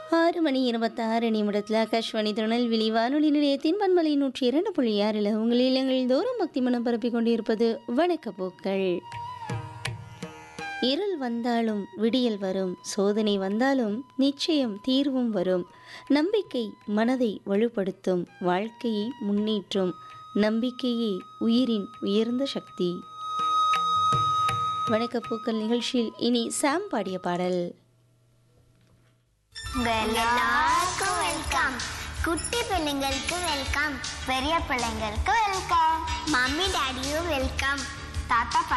ஆறு மணி இருபத்தாறு நிமிடத்தில் ஆகாஷ்வாணி திருநெல்வேலி வானொலி நிலையத்தின் பன்மலை நூற்றி இரண்டு புள்ளி ஆறில் உங்கள் இல்லங்களில் தோறும் பக்தி மனம் பரப்பிக் கொண்டிருப்பது வணக்க பூக்கள் இருள் வந்தாலும் விடியல் வரும் சோதனை வந்தாலும் நிச்சயம் தீர்வும் வரும் நம்பிக்கை மனதை வலுப்படுத்தும் வாழ்க்கையை முன்னேற்றும் நம்பிக்கையே உயிரின் உயர்ந்த சக்தி வணக்க பூக்கள் நிகழ்ச்சியில் இனி சாம் பாடிய பாடல் உங்க எல்லாருக்கும் வெல்கம் குட்டி பிள்ளைங்களுக்கு வெல்கம் பெரிய பிள்ளைங்களுக்கு வெல்கம் மம்மி டாடியும் வெல்கம் தாத்தா